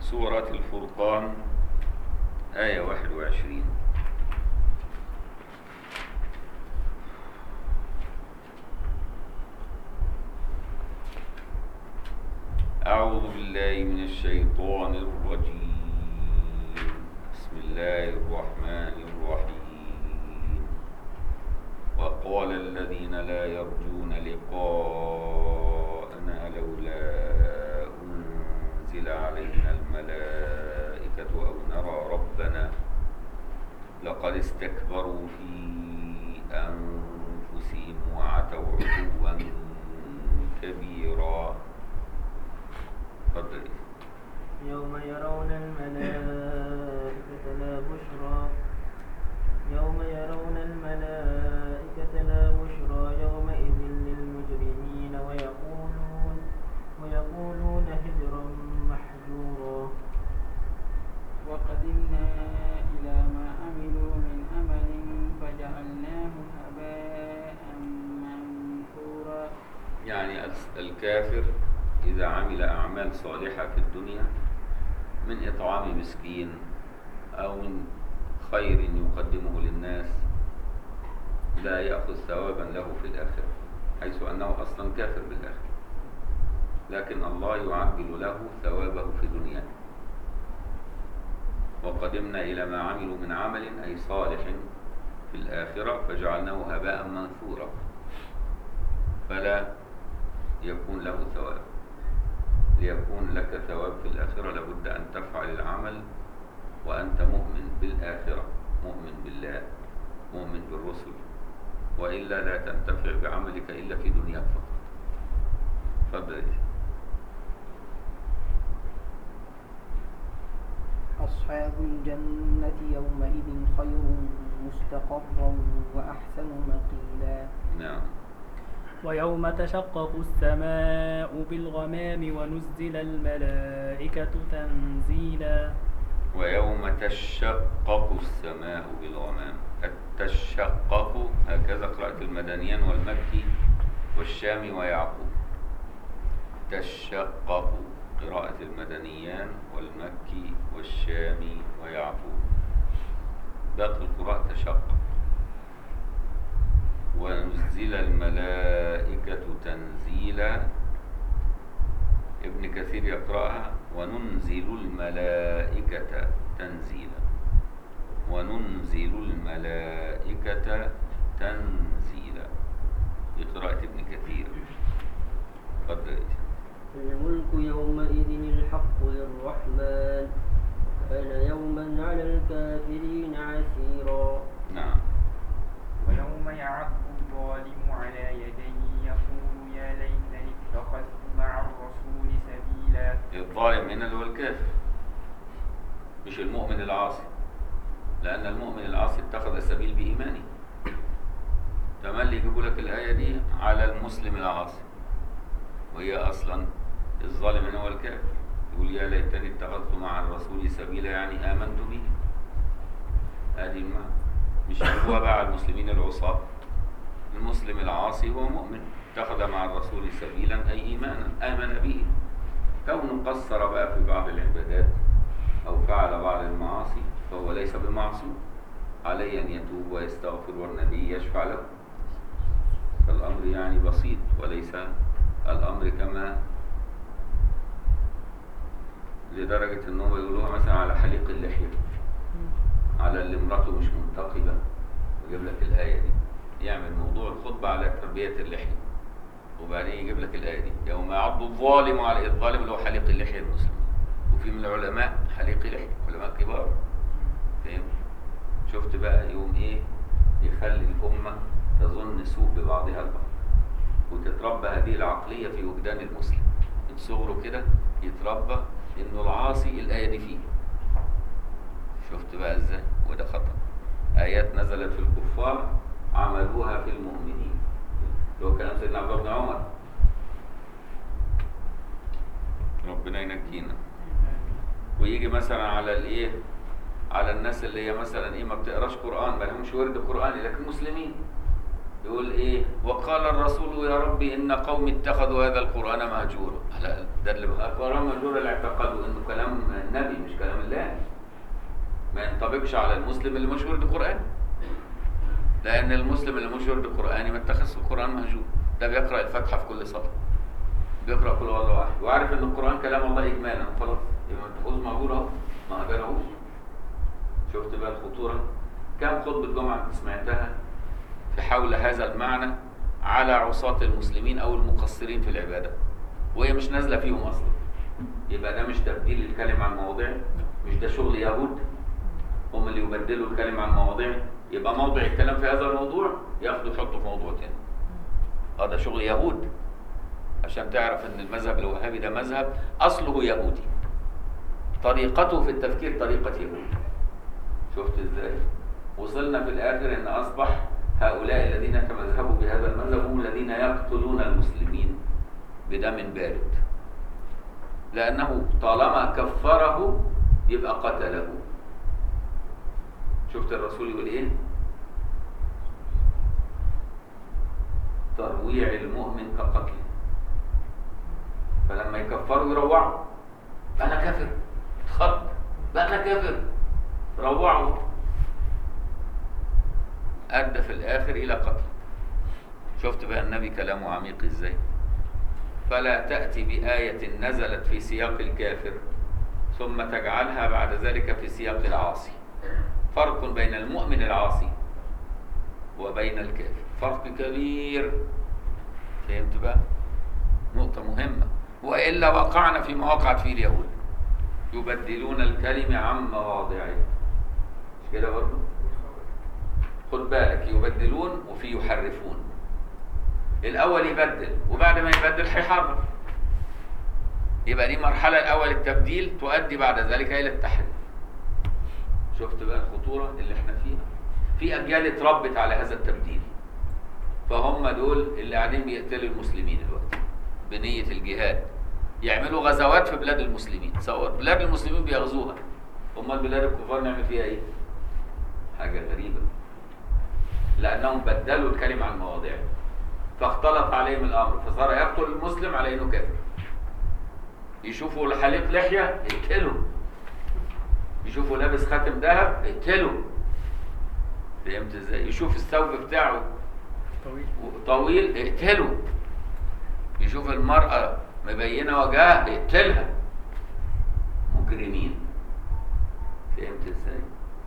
سورة الفرقان آية 21 أعوذ بالله من الشيطان الرجيم بسم الله الرحمن الرحيم وقال الذين لا يرجون لقاءنا لولا أنزل علينا الملائكة أو نرى ربنا لقد استكبروا في أنفسهم وعتوا عتوا كبيرا تفضل يوم يرون الملائكة لا بشرى يوم يرون الملائكة لا بشرى يومئذ للمجرمين ويقولون ويقولون هجرا محجورا وقدمنا إلى ما عملوا من عمل فجعلناه هباء منثورا يعني الس- الكافر إذا عمل أعمال صالحة في الدنيا من إطعام مسكين أو من خير يقدمه للناس لا يأخذ ثوابا له في الآخرة حيث أنه أصلا كافر بالآخرة لكن الله يعجل له ثوابه في دنياه وقدمنا إلى ما عملوا من عمل أي صالح في الآخرة فجعلناه هباء منثورا فلا يكون له ثواب ليكون لك ثواب في الآخرة لابد أن تفعل العمل وأنت مؤمن بالآخرة مؤمن بالله مؤمن بالرسل وإلا لا تنتفع بعملك إلا في دنياك فقط تفضل يا شيخ. أصحاب الجنة يومئذ خير مستقرا وأحسن مقيلا نعم ويوم تشقق السماء بالغمام ونزل الملائكة تنزيلا ويوم تشقق السماء بالغمام التشقق هكذا قراءة المدنيان والمكي والشامي ويعقوب تشقق قراءة المدنيان والمكي والشامي ويعقوب باقي القراء تشقق ونزل الملائكة تنزيلا ابن كثير يقرأها وننزل الملائكة تنزيلا وننزل الملائكة تنزيلا دي قراءة ابن كثير تفضل يا شيخ. الملك يومئذ الحق للرحمن كان يوما على الكافرين عسيرا نعم ويوم يعض الظالم على يديه يقول يا ليتني اتخذت مع الرسول سبيلا الظالم هنا اللي هو الكافر مش المؤمن العاصي لأن المؤمن العاصي اتخذ سبيل بإيمانه تملي يجيبوا لك الآية دي على المسلم العاصي وهي أصلا الظالم هنا هو الكافر يقول يا ليتني اتخذت مع الرسول سبيلا يعني آمنت به هذه المعنى مش يجيبوها بقى على المسلمين العصاة المسلم العاصي هو مؤمن اتخذ مع الرسول سبيلا أي إيمانا آمن به كونه قصر بقى في بعض العبادات أو فعل بعض المعاصي فهو ليس بمعصوم عليه أن يتوب ويستغفر والنبي يشفع له فالأمر يعني بسيط وليس الأمر كما لدرجة أنهم يقولوها مثلا على حليق اللحية على اللي امرأته مش منتقبة ويجيب لك الآية دي يعمل موضوع الخطبة على تربية اللحية وبعدين يجيب لك الآية دي يوم يعض الظالم على الظالم اللي هو حليق اللحية المسلم وفي من العلماء حليق لحية علماء كبار فاهم شفت بقى يوم ايه يخلي الأمة تظن سوء ببعضها البعض وتتربى هذه العقلية في وجدان المسلم من صغره كده يتربى انه العاصي الآية دي فيه شفت بقى ازاي وده خطأ آيات نزلت في الكفار عملوها في المؤمنين اللي هو كلام سيدنا عبد الله بن عمر ربنا ينجينا ويجي مثلا على الايه على الناس اللي هي مثلا ايه ما بتقراش قران ما لهمش ورد قراني لكن مسلمين يقول ايه وقال الرسول يا ربي ان قومي اتخذوا هذا القران مهجورا لا ده اللي بقى القران مهجورا اللي اعتقدوا انه كلام نبي ينطبقش على المسلم اللي مش ورد قرآني لأن المسلم اللي مش ورد قرآني ما اتخذش القرآن مهجور ده بيقرأ الفاتحة في كل صلاة بيقرأ كل والله واحد وعارف إن القرآن كلام الله إجمالا خلاص يبقى التخوذ مهجور أهو ما هجرهوش شفت بقى الخطورة كم خطبة جمعة أنت سمعتها في حول هذا المعنى على عصاة المسلمين أو المقصرين في العبادة وهي مش نازلة فيهم أصلا يبقى ده مش تبديل الكلمة عن مواضعه مش ده شغل يهود هم اللي يبدلوا الكلمة عن مواضعه يبقى موضع الكلام في هذا الموضوع ياخدوا يحطوا في موضوع تاني هذا شغل يهود عشان تعرف ان المذهب الوهابي ده مذهب اصله يهودي طريقته في التفكير طريقة يهود شفت ازاي وصلنا في الاخر ان اصبح هؤلاء الذين تمذهبوا بهذا المذهب هم الذين يقتلون المسلمين بدم بارد لأنه طالما كفره يبقى قتله شفت الرسول يقول ايه ترويع المؤمن كقتله فلما يكفروا يروعوا انا كافر خط بقى انا كافر روعوا ادى في الاخر الى قتل شفت بقى النبي كلامه عميق ازاي فلا تأتي بآية نزلت في سياق الكافر ثم تجعلها بعد ذلك في سياق العاصي فرق بين المؤمن العاصي وبين الكافر فرق كبير فهمت بقى نقطة مهمة وإلا وقعنا في ما وقعت فيه اليهود يبدلون الكلمة عن مواضعه مش كده برضه خد بالك يبدلون وفي يحرفون الاول يبدل وبعد ما يبدل هيحرف يبقى دي مرحله الاول التبديل تؤدي بعد ذلك الى التحريف شفت بقى الخطوره اللي احنا فيها في اجيال اتربت على هذا التبديل فهم دول اللي قاعدين بيقتلوا المسلمين دلوقتي بنيه الجهاد يعملوا غزوات في بلاد المسلمين سواء بلاد المسلمين بيغزوها امال بلاد الكفار نعمل فيها ايه حاجه غريبه لانهم بدلوا الكلمه عن مواضعها فاختلط عليهم الامر فصار يقتل المسلم على انه كافر يشوفوا الحليق لحيه اقتله يشوفوا لابس خاتم ذهب اقتله فهمت ازاي يشوف الثوب بتاعه طويل طويل اقتله يشوف المرأة مبينة وجهها اقتلها مجرمين فهمت ازاي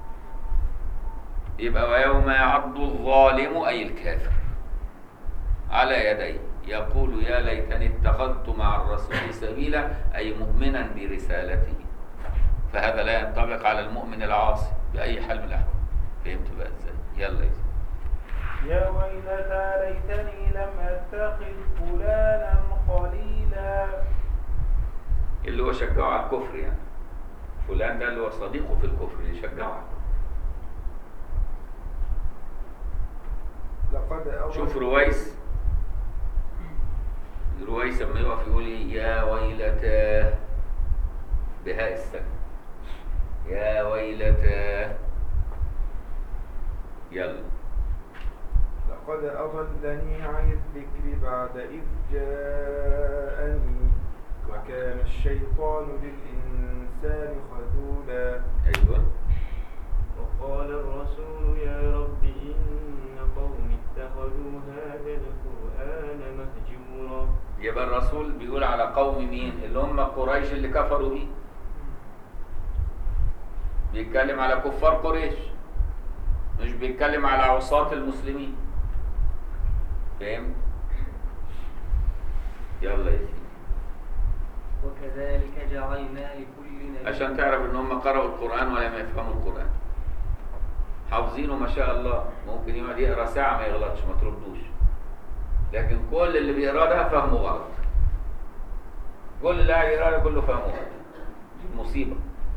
يبقى ويوم يعض الظالم اي الكافر على يديه يقول يا ليتني اتخذت مع الرسول سبيلا أي مؤمنا برسالته فهذا لا ينطبق على المؤمن العاصي بأي حال من الأحوال فهمت بقى ازاي يلا يا سيدي. يا ويلتى ليتني لم أتخذ فلانا خليلا اللي هو شجعه على الكفر يعني فلان ده اللي هو صديقه في الكفر اللي شجعه على الكفر لقد أضل شوف رويس رويس لما يقف يقول إيه؟ يا ويلتاه بهاء السكن يا ويلتاه يلا لقد أضلني عن الذكر بعد إذ جاءني وكان الشيطان للإنسان خذولا ايوه وقال الرسول يا رب إن قوم اتخذوا هذا القرآن مهجورا يبقى الرسول بيقول على قوم مين اللي هم قريش اللي كفروا بيه بيتكلم على كفار قريش مش بيتكلم على عصاة المسلمين فاهم يلا يا سيدي وكذلك جعلنا لكل نبي عشان تعرف ان هم قرأوا القرآن ولم يفهموا القرآن حافظينه ما شاء الله ممكن يقعد يقرا ساعة ما يغلطش ما تردوش لكن كل اللي بيقرا ده فهمه غلط كل اللي قاعد يقرا ده كله فهمه غلط دي مصيبة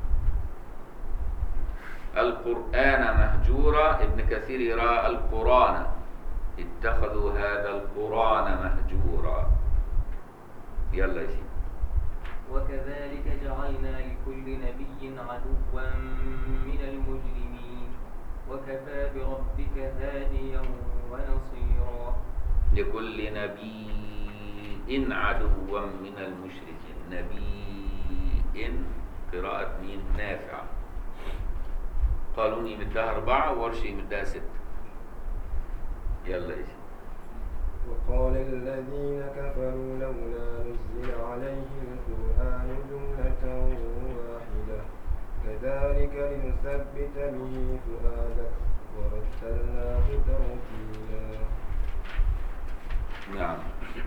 القرآن مهجورا ابن كثير يرى القرآن اتخذوا هذا القرآن مهجورا يلا يا سيدي وكذلك جعلنا لكل نبي عدوا من المجرمين وكفى بربك هاديا ونصيرا لكل نبي عدوا من المشركين نبي قراءة مين نافع قالون يمدها أربعة وورش يمدها ستة يلا يا سيدي وقال الذين كفروا لولا نزل عليه القرآن جملة واحدة كذلك لنثبت به فؤادك ورتلناه ترتيلا نعم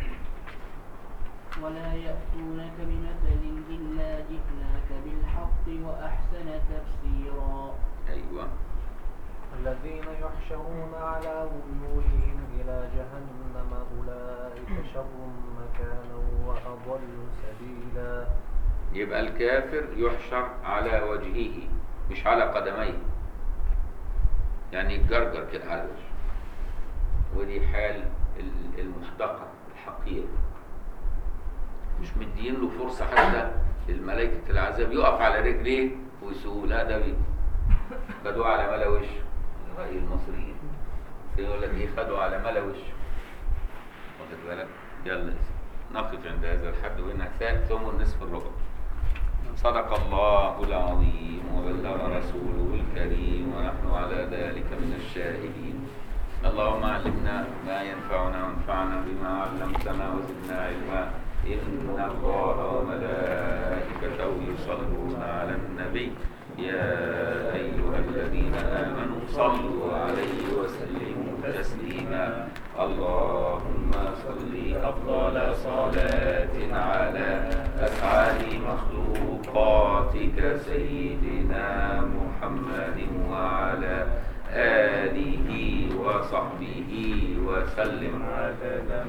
ولا يأتونك بمثل إلا جئناك بالحق وأحسن تفسيرا أيوة الذين يحشرون على وجوههم إلى جهنم أولئك شر مكانا وأضل سبيلا يبقى الكافر يحشر على وجهه مش على قدميه يعني يتجرجر كده على الوجه ودي حال ال- المحتقر الحقير مش مدين له فرصة حتى الملائكة العذاب يقف على رجليه ويسوق لا ده بي خدوه على ملا وشه رأي المصريين يقول لك ايه خدوا على ملا وشه واخد بالك يلا نقف عند هذا الحد وهنا ثالث ثم النصف الربع صدق الله العظيم وبلغ رسوله الكريم ونحن على ذلك من الشاهدين اللهم علمنا ما ينفعنا وانفعنا بما علمتنا وزدنا علما إن الله وملائكته يصلون على النبي يا أيها الذين آمنوا صلوا عليه وسلموا تسليما اللهم صل أفضل صلاة على أسعد مخلوقاتك سيدنا محمد وعلى آله وصحبه وسلم عدد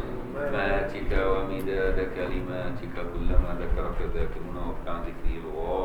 معلوماتك ومداد كلماتك كلما ذكرك ذاكرون وابتع ذكري الغار